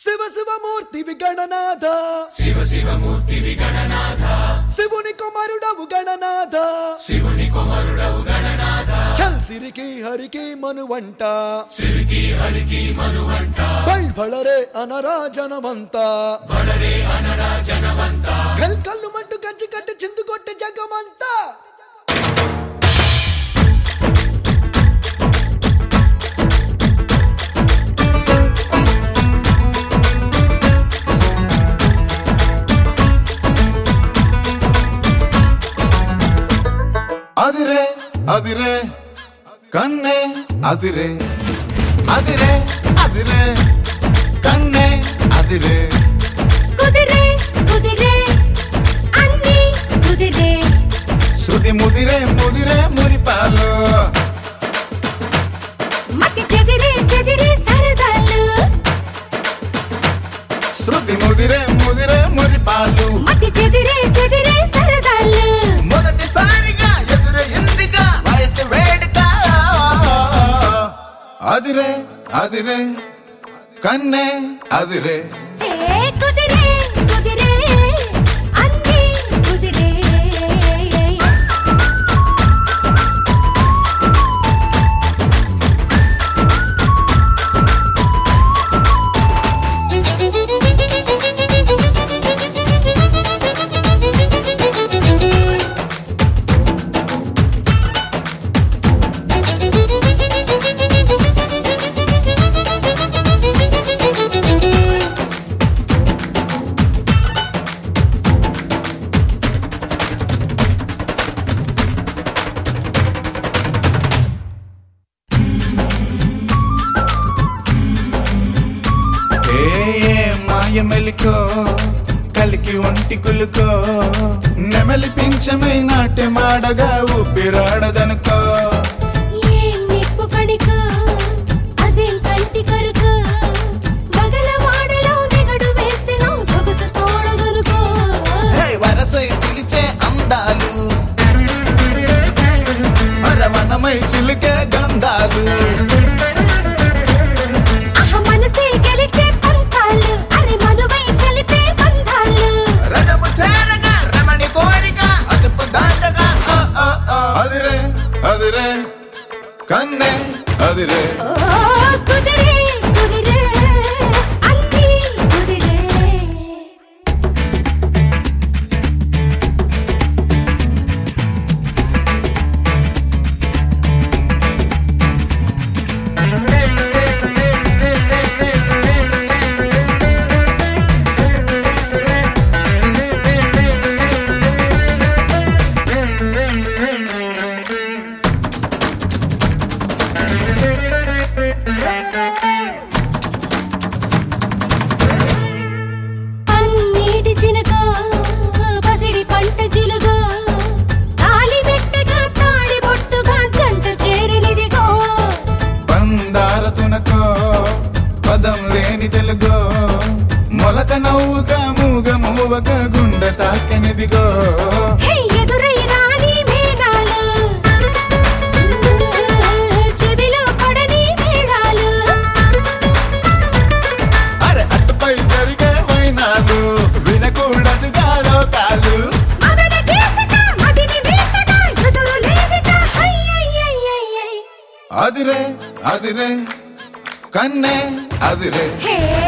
శివ శివమూర్తి విగణనాథ శివ శివమూర్తి విగణనాథ శివుని కుమారుడవు గణనాథ శివుని కుమరుడవు గణనాథ చల్ సిరికి హరికి మనువంట సిరికి హరికి మనువంట బల్బళరే అనరా జనమంత బడరే అనరా జనవంత కల్ కల్లు మంటు కంచి కట్టి చిందు కొట్టి జగమంతా అదిరే అదిరే కన్నే అదిరే అదిరే అదిరే కన్నే అదిరే కుదిరే కుదిరే అన్ని కుదిరే శృతి ముదిరే ముదిరే మురిపాలు మతి చెదిరే చెదిరే సరదాలు శృతి ముదిరే ముదిరే మురిపాలు మతి చెదిరే చెదిరే సరదాలు మొదటిసారిగా ఎదురు ఇందిగా వయసు వేడుక అదిరే అదిరే కన్నే అదిరే ఏ కుదిరే కుదిరే అన్ని కుదిరే ఏ ఏ మాయ మెలికో కలికి ఒంటి కులుకో నెమలి పింఛమై నాట్య మాడగా ఊపిరాడదనుకో ఏం నిప్పు కణిక అదేం కంటి కరుక బగలవాడలో నెగడు వేస్తే నా సొగసు తోడగలుకో హే వరసై పిలిచే అందాలు అరమనమై చిలికే గంధాలు అహ మనసే గెలిచే పంతాలు అరే మధువై కలిపే బంధాలు రథము చేరగా రమణి కోరిక అదుపు దాటగా ఓ, ఓ, ఓ. అదిరే అదిరే కన్నే అదిరే ఓ కుదిరే కుదిరే అన్ని కుదిరే పన్నీటి చినుకో పసిడి పంట జిలుగో తాలి వెట్టగా తాడి బొట్టుగా జంట చేరనిదిగో పందార తునకో పదం లేని తెలుగో మొలక నవ్వుగా మూగ మూవక గుండె తాకెనిదిగో హే ఎదురై రాని మేళాలు చెవిలో పడని మేళాలు అరే అటుపై జరిగే వైనాలు వినకూడదుగా లోకాలు మదన గీతక మదిని వీతక ఎదురు లేదక హయ్యయ్యయ్యయ్యయ్ అదిరే అదిరే కన్నే అదిరే హే